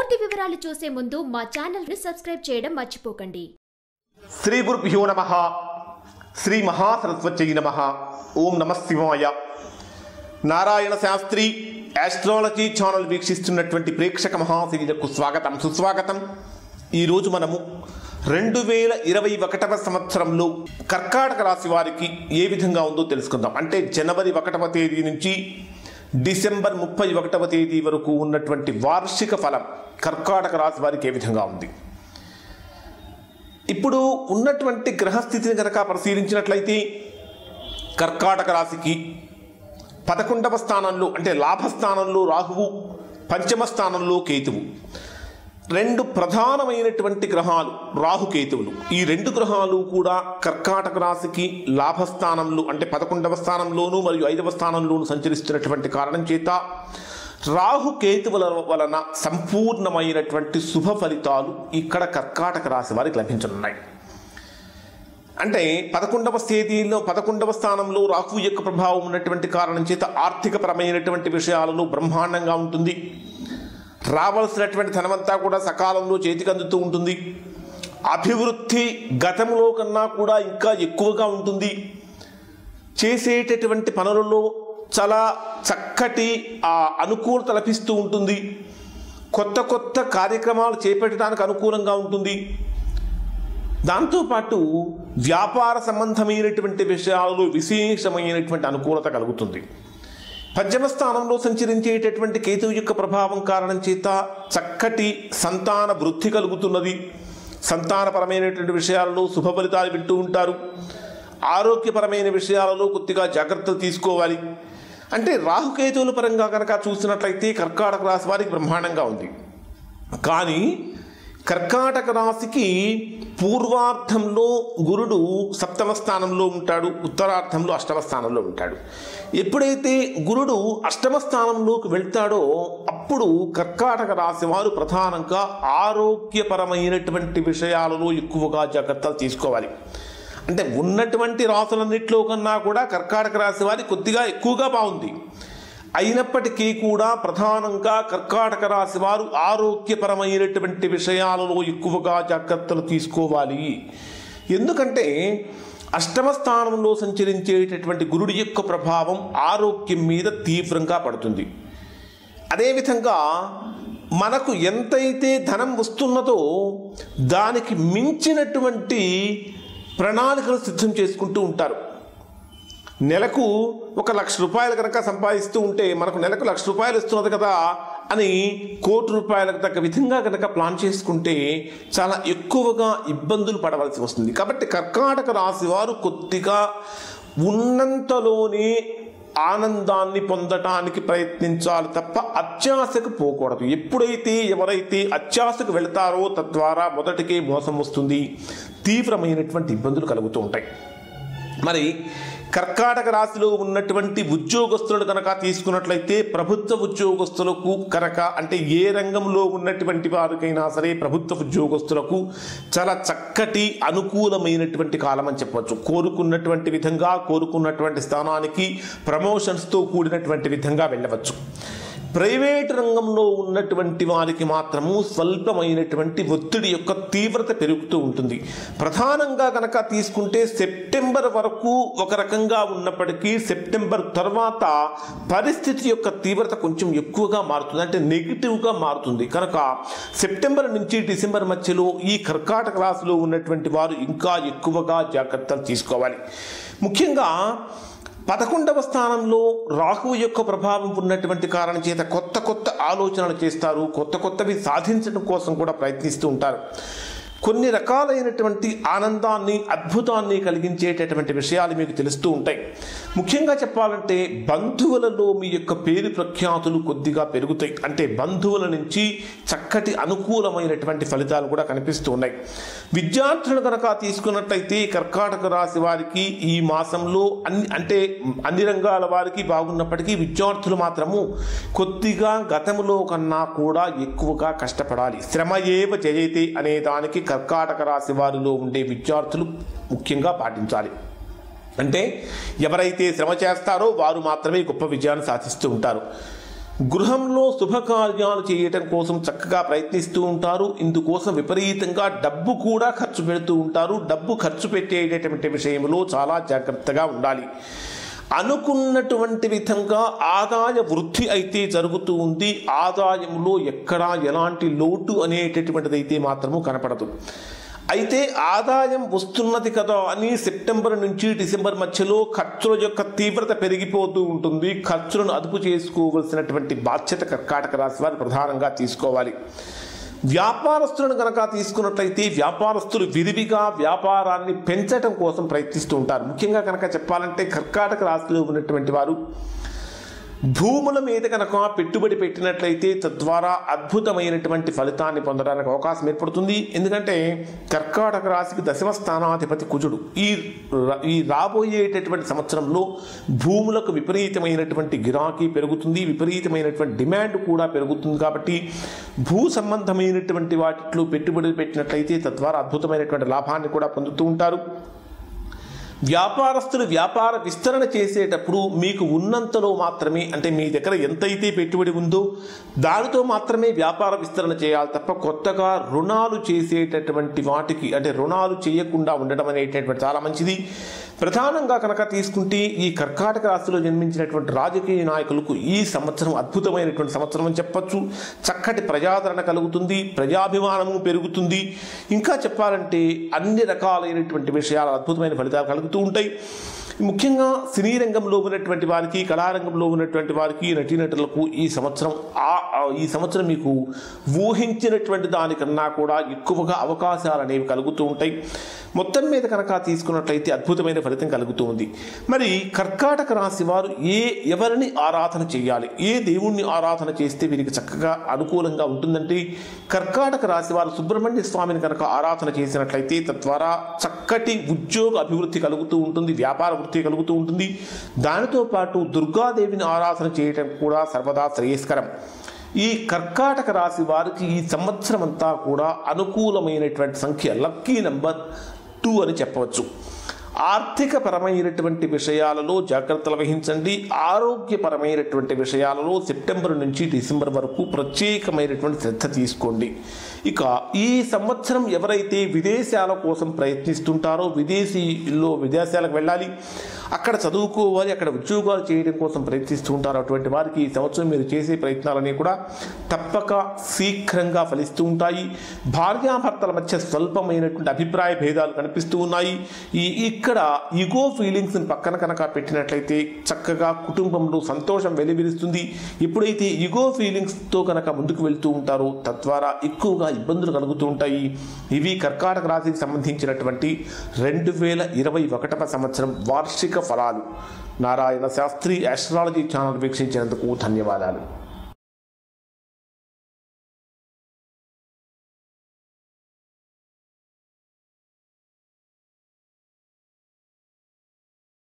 పూర్తి వివరాలు చూసే ముందు మా ఛానల్ ని సబ్స్క్రైబ్ చేయడం మర్చిపోకండి శ్రీ గురుభ్యో నమ శ్రీ మహాసరస్వత్యై నమ ఓం నమ శివాయ నారాయణ శాస్త్రి ఆస్ట్రాలజీ ఛానల్ వీక్షిస్తున్నటువంటి ప్రేక్షక మహాశీలకు స్వాగతం సుస్వాగతం ఈరోజు మనము రెండు వేల ఇరవై ఒకటవ సంవత్సరంలో కర్కాటక రాశి వారికి ఏ విధంగా ఉందో తెలుసుకుందాం అంటే జనవరి ఒకటవ తేదీ నుంచి డిసెంబర్ ముప్పై ఒకటవ తేదీ వరకు ఉన్నటువంటి వార్షిక ఫలం కర్కాటక రాశి వారికి ఏ విధంగా ఉంది ఇప్పుడు ఉన్నటువంటి గ్రహస్థితిని కనుక పరిశీలించినట్లయితే కర్కాటక రాశికి పదకొండవ స్థానంలో అంటే లాభస్థానంలో రాహువు పంచమ స్థానంలో కేతువు రెండు ప్రధానమైనటువంటి గ్రహాలు రాహుకేతువులు ఈ రెండు గ్రహాలు కూడా కర్కాటక రాశికి లాభస్థానంలో అంటే పదకొండవ స్థానంలోనూ మరియు ఐదవ స్థానంలోనూ సంచరిస్తున్నటువంటి కారణం చేత రాహు కేతువుల వలన సంపూర్ణమైనటువంటి శుభ ఫలితాలు ఇక్కడ కర్కాటక రాశి వారికి లభించనున్నాయి అంటే పదకొండవ తేదీలో పదకొండవ స్థానంలో రాహు యొక్క ప్రభావం ఉన్నటువంటి కారణం చేత ఆర్థికపరమైనటువంటి విషయాలలో బ్రహ్మాండంగా ఉంటుంది రావాల్సినటువంటి ధనమంతా కూడా సకాలంలో చేతికి అందుతూ ఉంటుంది అభివృద్ధి గతంలో కన్నా కూడా ఇంకా ఎక్కువగా ఉంటుంది చేసేటటువంటి పనులలో చాలా చక్కటి ఆ అనుకూలత లభిస్తూ ఉంటుంది కొత్త కొత్త కార్యక్రమాలు చేపట్టడానికి అనుకూలంగా ఉంటుంది దాంతోపాటు వ్యాపార సంబంధమైనటువంటి విషయాలలో విశేషమైనటువంటి అనుకూలత కలుగుతుంది పంచమ స్థానంలో సంచరించేటటువంటి కేతువు యొక్క ప్రభావం కారణం చేత చక్కటి సంతాన వృద్ధి కలుగుతున్నది సంతానపరమైనటువంటి విషయాలలో శుభ ఫలితాలు వింటూ ఉంటారు ఆరోగ్యపరమైన విషయాలలో కొద్దిగా జాగ్రత్తలు తీసుకోవాలి అంటే రాహుకేతువుల పరంగా కనుక చూసినట్లయితే కర్కాటక రాశి వారికి బ్రహ్మాండంగా ఉంది కానీ కర్కాటక రాశికి పూర్వార్థంలో గురుడు సప్తమ స్థానంలో ఉంటాడు ఉత్తరార్థంలో అష్టమ స్థానంలో ఉంటాడు ఎప్పుడైతే గురుడు అష్టమ స్థానంలోకి వెళ్తాడో అప్పుడు కర్కాటక రాశి వారు ప్రధానంగా ఆరోగ్యపరమైనటువంటి విషయాలలో ఎక్కువగా జాగ్రత్తలు తీసుకోవాలి అంటే ఉన్నటువంటి రాసులన్నింటిలో కన్నా కూడా కర్కాటక రాశి వారి కొద్దిగా ఎక్కువగా బాగుంది అయినప్పటికీ కూడా ప్రధానంగా కర్కాటక రాశి వారు ఆరోగ్యపరమైనటువంటి విషయాలలో ఎక్కువగా జాగ్రత్తలు తీసుకోవాలి ఎందుకంటే అష్టమ స్థానంలో సంచరించేటటువంటి గురుడి యొక్క ప్రభావం ఆరోగ్యం మీద తీవ్రంగా పడుతుంది అదేవిధంగా మనకు ఎంతైతే ధనం వస్తున్నదో దానికి మించినటువంటి ప్రణాళికలు సిద్ధం చేసుకుంటూ ఉంటారు నెలకు ఒక లక్ష రూపాయలు కనుక సంపాదిస్తూ ఉంటే మనకు నెలకు లక్ష రూపాయలు ఇస్తున్నది కదా అని కోటి రూపాయలకు తగ్గ విధంగా కనుక ప్లాన్ చేసుకుంటే చాలా ఎక్కువగా ఇబ్బందులు పడవలసి వస్తుంది కాబట్టి కర్కాటక రాశి వారు కొద్దిగా ఉన్నంతలోనే ఆనందాన్ని పొందటానికి ప్రయత్నించాలి తప్ప అత్యాశకు పోకూడదు ఎప్పుడైతే ఎవరైతే అత్యాశకు వెళతారో తద్వారా మొదటికే మోసం వస్తుంది తీవ్రమైనటువంటి ఇబ్బందులు కలుగుతూ ఉంటాయి మరి కర్కాటక రాశిలో ఉన్నటువంటి ఉద్యోగస్తులను కనుక తీసుకున్నట్లయితే ప్రభుత్వ ఉద్యోగస్తులకు కనుక అంటే ఏ రంగంలో ఉన్నటువంటి వారికైనా సరే ప్రభుత్వ ఉద్యోగస్తులకు చాలా చక్కటి అనుకూలమైనటువంటి కాలం అని చెప్పవచ్చు కోరుకున్నటువంటి విధంగా కోరుకున్నటువంటి స్థానానికి ప్రమోషన్స్తో కూడినటువంటి విధంగా వెళ్ళవచ్చు ప్రైవేట్ రంగంలో ఉన్నటువంటి వారికి మాత్రము స్వల్పమైనటువంటి ఒత్తిడి యొక్క తీవ్రత పెరుగుతూ ఉంటుంది ప్రధానంగా కనుక తీసుకుంటే సెప్టెంబర్ వరకు ఒక రకంగా ఉన్నప్పటికీ సెప్టెంబర్ తర్వాత పరిస్థితి యొక్క తీవ్రత కొంచెం ఎక్కువగా మారుతుంది అంటే నెగిటివ్గా మారుతుంది కనుక సెప్టెంబర్ నుంచి డిసెంబర్ మధ్యలో ఈ కర్కాటక రాశిలో ఉన్నటువంటి వారు ఇంకా ఎక్కువగా జాగ్రత్తలు తీసుకోవాలి ముఖ్యంగా పదకొండవ స్థానంలో రాహువు యొక్క ప్రభావం ఉన్నటువంటి కారణం చేత కొత్త కొత్త ఆలోచనలు చేస్తారు కొత్త కొత్తవి సాధించడం కోసం కూడా ప్రయత్నిస్తూ ఉంటారు కొన్ని రకాలైనటువంటి ఆనందాన్ని అద్భుతాన్ని కలిగించేటటువంటి విషయాలు మీకు తెలుస్తూ ఉంటాయి ముఖ్యంగా చెప్పాలంటే బంధువులలో మీ యొక్క పేరు ప్రఖ్యాతులు కొద్దిగా పెరుగుతాయి అంటే బంధువుల నుంచి చక్కటి అనుకూలమైనటువంటి ఫలితాలు కూడా కనిపిస్తూ ఉన్నాయి విద్యార్థులను కనుక తీసుకున్నట్లయితే కర్కాటక రాశి వారికి ఈ మాసంలో అన్ని అంటే అన్ని రంగాల వారికి బాగున్నప్పటికీ విద్యార్థులు మాత్రము కొద్దిగా గతంలో కన్నా కూడా ఎక్కువగా కష్టపడాలి శ్రమ ఏవ జయతే అనే దానికి కర్కాటక రాశి వారిలో ఉండే విద్యార్థులు ముఖ్యంగా పాటించాలి అంటే ఎవరైతే శ్రమ చేస్తారో వారు మాత్రమే గొప్ప విజయాన్ని సాధిస్తూ ఉంటారు గృహంలో శుభకార్యాలు చేయటం కోసం చక్కగా ప్రయత్నిస్తూ ఉంటారు ఇందుకోసం విపరీతంగా డబ్బు కూడా ఖర్చు పెడుతూ ఉంటారు డబ్బు ఖర్చు పెట్టేటటువంటి విషయంలో చాలా జాగ్రత్తగా ఉండాలి అనుకున్నటువంటి విధంగా ఆదాయ వృద్ధి అయితే జరుగుతూ ఉంది ఆదాయంలో ఎక్కడా ఎలాంటి లోటు అనేటటువంటిది అయితే మాత్రము కనపడదు అయితే ఆదాయం వస్తున్నది కదా అని సెప్టెంబర్ నుంచి డిసెంబర్ మధ్యలో ఖర్చుల యొక్క తీవ్రత పెరిగిపోతూ ఉంటుంది ఖర్చులను అదుపు చేసుకోవలసినటువంటి బాధ్యత కర్కాటక రాశి వారు ప్రధానంగా తీసుకోవాలి వ్యాపారస్తులను కనుక తీసుకున్నట్లయితే వ్యాపారస్తులు విరివిగా వ్యాపారాన్ని పెంచడం కోసం ప్రయత్నిస్తూ ఉంటారు ముఖ్యంగా కనుక చెప్పాలంటే కర్కాటక రాశిలో ఉన్నటువంటి వారు భూముల మీద కనుక పెట్టుబడి పెట్టినట్లయితే తద్వారా అద్భుతమైనటువంటి ఫలితాన్ని పొందడానికి అవకాశం ఏర్పడుతుంది ఎందుకంటే కర్కాటక రాశికి దశమ స్థానాధిపతి కుజుడు ఈ ర- ఈ రాబోయేటటువంటి సంవత్సరంలో భూములకు విపరీతమైనటువంటి గిరాకీ పెరుగుతుంది విపరీతమైనటువంటి డిమాండ్ కూడా పెరుగుతుంది కాబట్టి భూ సంబంధమైనటువంటి వాటిలో పెట్టుబడి పెట్టినట్లయితే తద్వారా అద్భుతమైనటువంటి లాభాన్ని కూడా పొందుతూ ఉంటారు వ్యాపారస్తులు వ్యాపార విస్తరణ చేసేటప్పుడు మీకు ఉన్నంతలో మాత్రమే అంటే మీ దగ్గర ఎంతైతే పెట్టుబడి ఉందో దానితో మాత్రమే వ్యాపార విస్తరణ చేయాలి తప్ప కొత్తగా రుణాలు చేసేటటువంటి వాటికి అంటే రుణాలు చేయకుండా ఉండడం అనేటటువంటి చాలా మంచిది ప్రధానంగా కనుక తీసుకుంటే ఈ కర్కాటక రాశిలో జన్మించినటువంటి రాజకీయ నాయకులకు ఈ సంవత్సరం అద్భుతమైనటువంటి సంవత్సరం అని చెప్పొచ్చు చక్కటి ప్రజాదరణ కలుగుతుంది ప్రజాభిమానము పెరుగుతుంది ఇంకా చెప్పాలంటే అన్ని రకాలైనటువంటి విషయాలు అద్భుతమైన ఫలితాలు కలుగుతూ ఉంటాయి ముఖ్యంగా సినీ రంగంలో ఉన్నటువంటి వారికి కళారంగంలో ఉన్నటువంటి వారికి నటీనటులకు ఈ సంవత్సరం ఆ ఆ- ఈ సంవత్సరం మీకు ఊహించినటువంటి దానికన్నా కూడా ఎక్కువగా అవకాశాలు అనేవి కలుగుతూ ఉంటాయి మొత్తం మీద కనుక తీసుకున్నట్లయితే అద్భుతమైన ఫలితం కలుగుతూ ఉంది మరి కర్కాటక రాశి వారు ఏ ఎవరిని ఆరాధన చేయాలి ఏ దేవుణ్ణి ఆరాధన చేస్తే వీరికి చక్కగా అనుకూలంగా ఉంటుందంటే కర్కాటక రాశి వారు సుబ్రహ్మణ్య స్వామిని కనుక ఆరాధన చేసినట్లయితే తద్వారా చక్కటి ఉద్యోగ అభివృద్ధి కలుగుతూ ఉంటుంది వ్యాపార వృద్ధి కలుగుతూ ఉంటుంది దానితో పాటు దుర్గాదేవిని ఆరాధన చేయటం కూడా సర్వదా శ్రేయస్కరం ఈ కర్కాటక రాశి వారికి ఈ సంవత్సరం అంతా కూడా అనుకూలమైనటువంటి సంఖ్య లక్కీ నంబర్ టూ అని చెప్పవచ్చు ఆర్థిక పరమైనటువంటి విషయాలలో జాగ్రత్తలు వహించండి ఆరోగ్యపరమైనటువంటి విషయాలలో సెప్టెంబర్ నుంచి డిసెంబర్ వరకు ప్రత్యేకమైనటువంటి శ్రద్ధ తీసుకోండి ఇక ఈ సంవత్సరం ఎవరైతే విదేశాల కోసం ప్రయత్నిస్తుంటారో విదేశీలో విదేశాలకు వెళ్ళాలి అక్కడ చదువుకోవాలి అక్కడ ఉద్యోగాలు చేయడం కోసం ప్రయత్నిస్తూ ఉంటారు అటువంటి వారికి ఈ సంవత్సరం మీరు చేసే ప్రయత్నాలన్నీ కూడా తప్పక శీఘ్రంగా ఫలిస్తూ ఉంటాయి భార్యాభర్తల మధ్య స్వల్పమైనటువంటి అభిప్రాయ భేదాలు కనిపిస్తూ ఉన్నాయి ఈ ఇక్కడ ఇగో ఫీలింగ్స్ని పక్కన కనుక పెట్టినట్లయితే చక్కగా కుటుంబంలో సంతోషం వెలివిరుస్తుంది ఎప్పుడైతే ఇగో ఫీలింగ్స్తో కనుక ముందుకు వెళ్తూ ఉంటారో తద్వారా ఎక్కువగా ఇబ్బందులు కలుగుతూ ఉంటాయి ఇవి కర్కాటక రాశికి సంబంధించినటువంటి రెండు వేల ఇరవై ఒకటవ సంవత్సరం వార్షిక ఫలాలు నారాయణ శాస్త్రి ఆస్ట్రాలజీ ఛానల్ వీక్షించినందుకు ధన్యవాదాలు